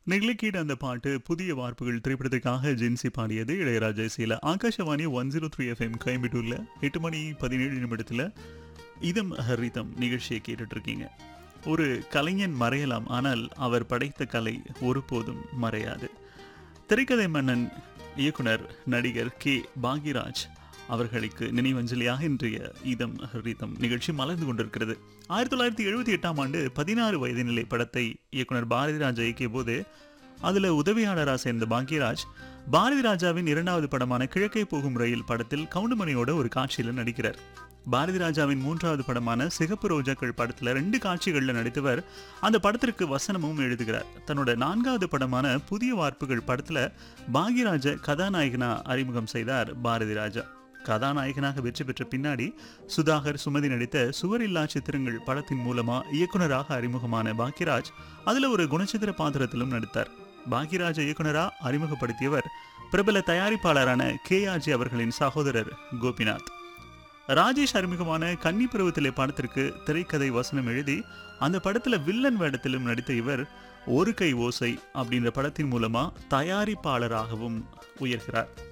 நிகழ்ச்சியிட அந்த பாட்டு புதிய வார்ப்புகள் திரைப்படத்துக்காக ஜென்சி பாடியது இளையராஜா இசையில் Akashvani one zero three FM கோயம்புத்தூரில் எட்டு மணி பதினேழு நிமிடத்தில் இதம் ஹரிதம் நிகழ்ச்சியை கேட்டுட்டு இருக்கீங்க ஒரு கலைஞன் மறையலாம் ஆனால் அவர் படைத்த கலை ஒருபோதும் மறையாது திரைக்கதை மன்னன் இயக்குனர் நடிகர் கே பாக்யராஜ் அவர்களுக்கு நினைவஞ்சலியாக இன்றைய இதம் ஹரிதம் நிகழ்ச்சி மலர்ந்து கொண்டிருக்கிறது ஆயிரத்தி தொள்ளாயிரத்தி எழுபத்தி எட்டாம் ஆண்டு பதினாறு வயது நிலை படத்தை இயக்குனர் பாரதி ராஜா இயக்கிய போது அதில் உதவியாளராக சேர்ந்த பாக்யராஜ் பாரதி ராஜாவின் இரண்டாவது படமான கிழக்கே போகும் ரயில் படத்தில் கவுண்டமணியோட ஒரு காட்சியில் நடிக்கிறார் பாரதி ராஜாவின் மூன்றாவது படமான சிகப்பு ரோஜாக்கள் படத்துல ரெண்டு காட்சிகளில் நடித்தவர் அந்த படத்திற்கு வசனமும் எழுதுகிறார் தன்னோட நான்காவது படமான புதிய வார்ப்புகள் படத்துல பாக்யராஜ கதாநாயகனா அறிமுகம் செய்தார் பாரதி ராஜா கதாநாயகனாக வெற்றி பெற்ற பின்னாடி சுதாகர் சுமதி நடித்த சுவரில்லா சித்திரங்கள் படத்தின் மூலமா இயக்குனராக அறிமுகமான பாக்யராஜ் அதுல ஒரு குணச்சித்திர பாத்திரத்திலும் நடித்தார் பாக்யராஜ இயக்குனரா அறிமுகப்படுத்தியவர் பிரபல தயாரிப்பாளரான கே ஆஜி அவர்களின் சகோதரர் கோபிநாத் ராஜேஷ் அறிமுகமான கன்னி பருவத்திலே படத்திற்கு திரைக்கதை வசனம் எழுதி அந்த படத்துல வில்லன் வேடத்திலும் நடித்த இவர் ஒரு கை ஓசை அப்படின்ற படத்தின் மூலமா தயாரிப்பாளராகவும் உயர்கிறார்